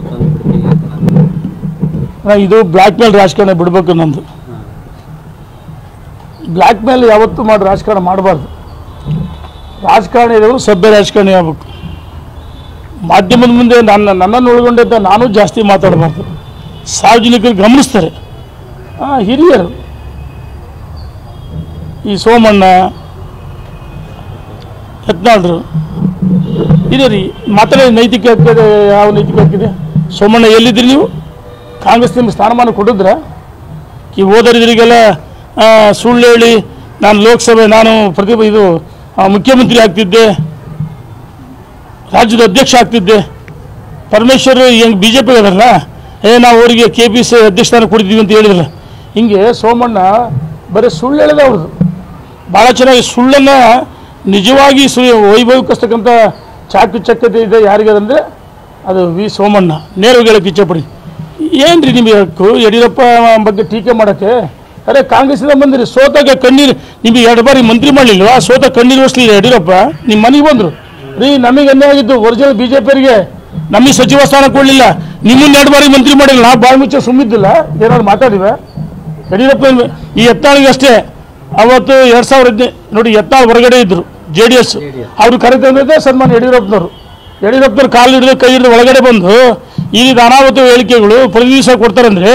ತಂದ್ಬಿಡ್ತೀವಿ ಅಂತ ನಾನು ನಾ ಇದು ಬ್ಲ್ಯಾಕ್ ಮೇಲ್ ರಾಜಕಾರಣ ಬಿಡಬೇಕು ನಂದು ಬ್ಲ್ಯಾಕ್ ಮೇಲ್ ಯಾವತ್ತೂ ಮಾಡಿ ರಾಜಕಾರಣ ಮಾಡಬಾರ್ದು ರಾಜಕಾರಣಿ ಇರೋರು ಸಭ್ಯ ರಾಜಕಾರಣಿ ಆಗ್ಬೇಕು ಮಾಧ್ಯಮದ ಮುಂದೆ ನನ್ನ ನನ್ನನ್ನು ಒಳಗೊಂಡಿದ್ದ ನಾನು ಜಾಸ್ತಿ ಮಾತಾಡಬಾರ್ದು ಸಾರ್ವಜನಿಕರು ಗಮನಿಸ್ತಾರೆ ಆ, ಹಿರಿಯರು ಈ ಸೋಮಣ್ಣ ಯತ್ನಾಳ್ರು ಇದೆ ರೀ ಮಾತಾಡೋ ನೈತಿಕ ಹಕ್ಕಿದೆ ಯಾವ ನೈತಿಕ ಹಕ್ಕಿದೆ ಸೋಮಣ್ಣ ಎಲ್ಲಿದ್ದೀರಿ ನೀವು ಕಾಂಗ್ರೆಸ್ ನಿಮ್ಗೆ ಸ್ಥಾನಮಾನ ಕೊಟ್ಟಿದ್ರ ಈ ಓದರಿದ್ರಿಗೆಲ್ಲ ಆ, ಸುಳ್ಳು ಹೇಳಿ ನಾನು ಲೋಕಸಭೆ ನಾನು ಪ್ರತಿಭ ಇದು ಆ, ಮುಖ್ಯಮಂತ್ರಿ ಆಗ್ತಿದ್ದೆ ರಾಜ್ಯದ ಅಧ್ಯಕ್ಷ ಆಗ್ತಿದ್ದೆ ಪರಮೇಶ್ವರ್ ಹೆಂಗೆ ಬಿ ಜೆ ಪಿ ಅದಲ್ಲ ಏ ನಾವು ಅವರಿಗೆ ಕೆ ಪಿ ಸಿ ಅಧ್ಯಕ್ಷ ಸ್ಥಾನ ಕೊಡ್ತೀವಿ ಅಂತ ಹೇಳಿದ್ರಲ್ಲ ಹಿಂಗೆ ಸೋಮಣ್ಣ ಬರೀ ಸುಳ್ಳು ಹೇಳಿದ ಅವ್ರದ್ದು ಭಾಳ ಚೆನ್ನಾಗಿ ಸುಳ್ಳನ್ನು ನಿಜವಾಗಿ ಸು ವೈಭವಿಸ್ತಕ್ಕಂಥ ಚಾಕು ಚಕ್ಕತೆ ಇದೆ ಯಾರಿಗದಂದರೆ ಅದು ವಿ ಸೋಮಣ್ಣ ನೇರವಾಗಿ ಹೇಳಕ್ಕೆ ಇಚ್ಛೆಪಡಿ ಏನು ರೀ ನಿಮಗೆ ಹಕ್ಕು ಯಡಿಯೂರಪ್ಪ ಬಗ್ಗೆ ಟೀಕೆ ಮಾಡೋಕ್ಕೆ ಅರೆ ಕಾಂಗ್ರೆಸ್ಸಿಂದ ಬಂದಿರಿ ಸೋತಾಗ ಕಣ್ಣೀರು ನಿಮಗೆ ಎರಡು ಬಾರಿ ಮಂತ್ರಿ ಮಾಡಲಿಲ್ವಾ ಸೋತ ಕಣ್ಣೀರು ಒರೆಸ್ಲಿಲ್ಲ ಯಡಿಯೂರಪ್ಪ ನಿಮ್ಮ ಮನೆಗೆ ಬಂದರು ರೀ ನಮಗೆ ಅನ್ಯಾಯ ಆಗಿದ್ದು ಒರಿಜಿನಲ್ ಬಿ ಜೆ ಪಿಯವರಿಗೆ ನಮಗೆ ಸಚಿವ ಸ್ಥಾನ ಕೊಡಲಿಲ್ಲ ನಿಮ್ಮನ್ನ ಎರಡು ಬಾರಿ ಮಂತ್ರಿ ಮಾಡಿಲ್ಲ ನಾ ಬಾಯಿ ಮುಚ್ಚ ಸುಮ್ಮಿದ್ದಿಲ್ಲ ಏನಾದ್ರು ಮಾತಾಡಿವೆ ಯಡಿಯೂರಪ್ಪ ಈ ಯತ್ನಾಳಿಗೆ ಅಷ್ಟೇ ಅವತ್ತು ಎರಡು ಸಾವಿರ ಹದಿನೈದು ನೋಡಿ ಯತ್ನಾಳ್ ಹೊರಗಡೆ ಇದ್ದರು ಜೆ ಡಿ ಎಸ್ ಅವ್ರು ಕರೆತಂದಿದ್ದೆ ಸನ್ಮಾನ ಯಡಿಯೂರಪ್ಪನವರು ಯಡಿಯೂರಪ್ಪನವ್ರು ಕಾಲು ಹಿಡಿದು ಕೈ ಹಿಡಿದು ಒಳಗಡೆ ಬಂದು ಈ ಅನಾಹುತ ಹೇಳಿಕೆಗಳು ಪ್ರತಿ ದಿವಸ ಕೊಡ್ತಾರಂದ್ರೆ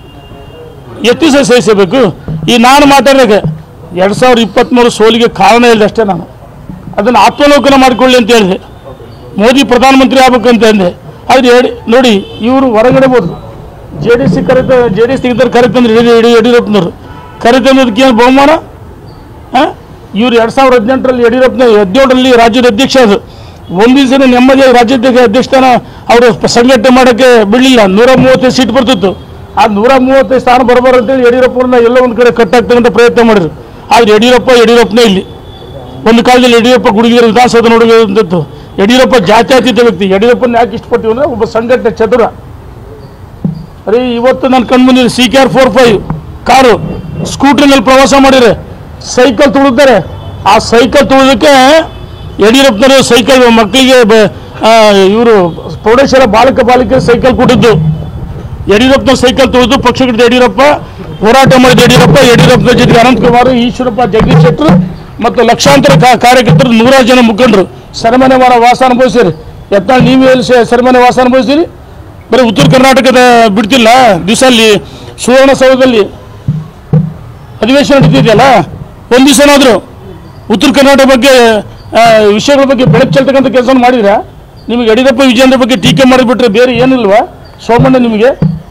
ಎಷ್ಟು ದಿವಸ ಸಹಿಸಬೇಕು ಈ ನಾನು ಮಾತಾಡಿದಾಗ ಎರಡು ಸಾವಿರದ ಇಪ್ಪತ್ತ್ಮೂರು ಸೋಲಿಗೆ ಕಾರಣ ಹೇಳಿದೆ ಅಷ್ಟೇ ನಾನು ಅದನ್ನು ಆತ್ಮಲೋಕನ ಮಾಡಿಕೊಳ್ಳಿ ಅಂತ ಹೇಳಿದೆ ಮೋದಿ ಪ್ರಧಾನಮಂತ್ರಿ ಆಗ್ಬೇಕು ಅಂತ ಅಂದೆ ಆದರೆ ಹೇಳಿ ನೋಡಿ ಇವರು ಹೊರಗಡೆ ಹೋದ್ರು ಜೆ ಡಿ ಸಿ ಕರೆತ ಜೆ ಡಿ ಎಸ್ ತೆಗೆದ್ರೆ ಕರೆತಂದ್ರೆ ಯಡಿ ಯಡಿ ಯಡಿಯೂರಪ್ಪನವರು ಕರೆತಂದದಕ್ಕೆ ಏನು ಬಹುಮಾನ ಹಾಂ ಇವ್ರು ಎರಡು ಸಾವಿರದ ಹದಿನೆಂಟರಲ್ಲಿ ಯಡಿಯೂರಪ್ಪನ ಹದಿನೇಳರಲ್ಲಿ ರಾಜ್ಯದ ಅಧ್ಯಕ್ಷ ಅದು ಒಂದು ದಿವಸ ನೆಮ್ಮದಿಯಾಗಿ ರಾಜ್ಯಾಧ್ಯಕ್ಷ ಅಧ್ಯಕ್ಷತನ ಅವರು ಸಂಘಟನೆ ಮಾಡೋಕ್ಕೆ ಬಿಡಲಿಲ್ಲ ನೂರ ಮೂವತ್ತೈದು ಸೀಟ್ ಬರ್ತಿತ್ತು ಆ ನೂರ ಮೂವತ್ತೈದು ಸ್ಥಾನ ಬರಬಾರ್ದು ಅಂತೇಳಿ ಯಡಿಯೂರಪ್ಪನ ಎಲ್ಲ ಒಂದು ಕಡೆ ಕಟ್ಟಾಗ್ತಕ್ಕಂಥ ಪ್ರಯತ್ನ ಮಾಡಿದ್ರು ಆದರೆ ಯಡಿಯೂರಪ್ಪ ಯಡಿಯೂರಪ್ಪನೇ ಇಲ್ಲಿ ಒಂದು ಕಾಲದಲ್ಲಿ ಯಡಿಯೂರಪ್ಪ ಗುಡುಗಿದ್ರು ವಿಧಾನಸೌಧ ನೋಡಿದಂಥದ್ದು ಯಡಿಯೂರಪ್ಪ ಜಾತ್ಯತೀತ ವ್ಯಕ್ತಿ ಯಡಿಯೂರಪ್ಪನ ಯಾಕೆ ಇಷ್ಟಪಟ್ಟಿವಿ ಅಂದರೆ ಒಬ್ಬ ಸಂಘಟನೆ ಚತುರ ಅರೆ ಇವತ್ತು ನನ್ನ ಕಣ್ಮುಂದಿದೆ C K R four five car ಸ್ಕೂಟ್ರಿನಲ್ಲಿ ಪ್ರವಾಸ ಮಾಡಿದ್ರೆ ಸೈಕಲ್ ತುಳಿದ್ದಾರೆ ಆ ಸೈಕಲ್ ತುಳಿದಕ್ಕೆ ಯಡಿಯೂರಪ್ಪನವರು ಸೈಕಲ್ ಮಕ್ಕಳಿಗೆ ಇವರು ಪ್ರೌಢಶಾಲಾ ಬಾಲಕ ಬಾಲಿಕೆ ಸೈಕಲ್ ಕೊಟ್ಟಿದ್ದು ಯಡಿಯೂರಪ್ಪನ ಸೈಕಲ್ ತುಳಿದು ಪಕ್ಷ ಹಿಡಿದ ಯಡಿಯೂರಪ್ಪ ಹೋರಾಟ ಮಾಡಿದ ಯಡಿಯೂರಪ್ಪ ಯಡಿಯೂರಪ್ಪನ ಜೊತೆಗೆ ಅನಂತಕುಮಾರ್ ಈಶ್ವರಪ್ಪ ಜಗದೀಶ್ ಶೆಟ್ಟರು ಮತ್ತು ಲಕ್ಷಾಂತರ ಕಾ- ಕಾರ್ಯಕರ್ತರು ನೂರಾರು ಜನ ಮುಖಂಡರು ಸೆರೆಮನೆ ವಾರ ವಾಸ ಅನುಭವಿಸಿರಿ ಯತ್ನಾಳ್ ನೀವು ಎಲ್ಲಿ ಸೆ- ಸೆರೆಮನೆ ವಾಸ ಅನುಭವಿಸಿರಿ ಬರೀ ಉತ್ತರ ಕರ್ನಾಟಕದ ಬಿಡ್ತಿಲ್ಲ ದಿವಸ ಅಲ್ಲಿ ಸುವರ್ಣಸೌಧದಲ್ಲಿ ಅಧಿವೇಶನ ನಡೀತಿದೆಯಲ್ಲ ಒಂದು ದಿವಸನಾದರೂ ಉತ್ತರ ಕರ್ನಾಟಕ ಬಗ್ಗೆ ಆ, ವಿಷಯಗಳ ಬಗ್ಗೆ ಬೆಳಕು ಚೆಲ್ತಕ್ಕಂಥ ಕೆಲಸ ಮಾಡಿದ್ರೆ ನಿಮಗೆ ಯಡಿಯೂರಪ್ಪ ವಿಜಯೇಂದ್ರ ಬಗ್ಗೆ ಟೀಕೆ ಮಾಡಿಬಿಟ್ರೆ ಬೇರೆ ಏನಿಲ್ವಾ ಸೋಮಣ್ಣ ನಿಮಗೆ